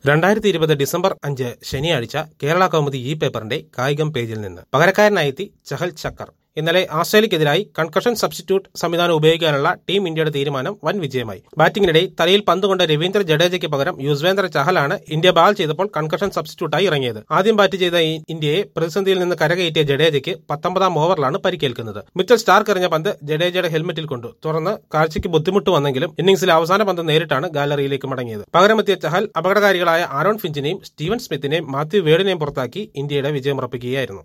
രണ്ടായിരത്തി ഇരുപത് ഡിസംബർ അഞ്ച് ശനിയാഴ്ച കേരള കൗമുദി ഈ പേപ്പറിന്റെ കായികം പേജിൽ നിന്ന് പകരക്കാരനായെത്തി ചഹൽ ചക്കർ ഇന്നലെ ആസ്ട്രേലിയക്കെതിരായി കൺകഷൻ സബ്സ്റ്റിറ്റ്യൂട്ട് സംവിധാനം ഉപയോഗിക്കാനുള്ള ടീം ഇന്ത്യയുടെ തീരുമാനം വൻ വിജയമായി ബാറ്റിംഗിനിടെ തലയിൽ പന്ത് കൊണ്ട രവീന്ദ്ര ജഡേജയ്ക്ക് പകരം യുസ്വേന്ദ്ര ചഹലാണ് ഇന്ത്യ ബാൾ ചെയ്തപ്പോൾ കൺകഷൻ സബ്സ്റ്റിറ്റ്യൂട്ടായി ഇറങ്ങിയത് ആദ്യം ബാറ്റ് ചെയ്ത ഈ ഇന്ത്യയെ പ്രതിസന്ധിയിൽ നിന്ന് കരകയറ്റിയ ജഡേജയ്ക്ക് പത്തൊമ്പതാം ഓവറിലാണ് പരിക്കേൽക്കുന്നത് മിച്ചൽ സ്റ്റാർക്ക് എറിഞ്ഞ പന്ത് ജഡേജയുടെ ഹെൽമെറ്റിൽ കൊണ്ടു തുറന്ന് കാഴ്ചയ്ക്ക് ബുദ്ധിമുട്ട് വന്നെങ്കിലും ഇന്നിംഗ്സിലെ അവസാന പന്ത് നേരിട്ടാണ് ഗാലറിയിലേക്ക് മടങ്ങിയത് പകരമെത്തിയ ചഹൽ അപകടകാരികളായ ആരോൺ ഫിഞ്ചിനെയും സ്റ്റീവൻ സ്മിത്തിനെയും മാത്യു വേഡിനെയും പുറത്താക്കി ഇന്ത്യയുടെ വിജയമുറപ്പിക്കുകയായിരുന്നു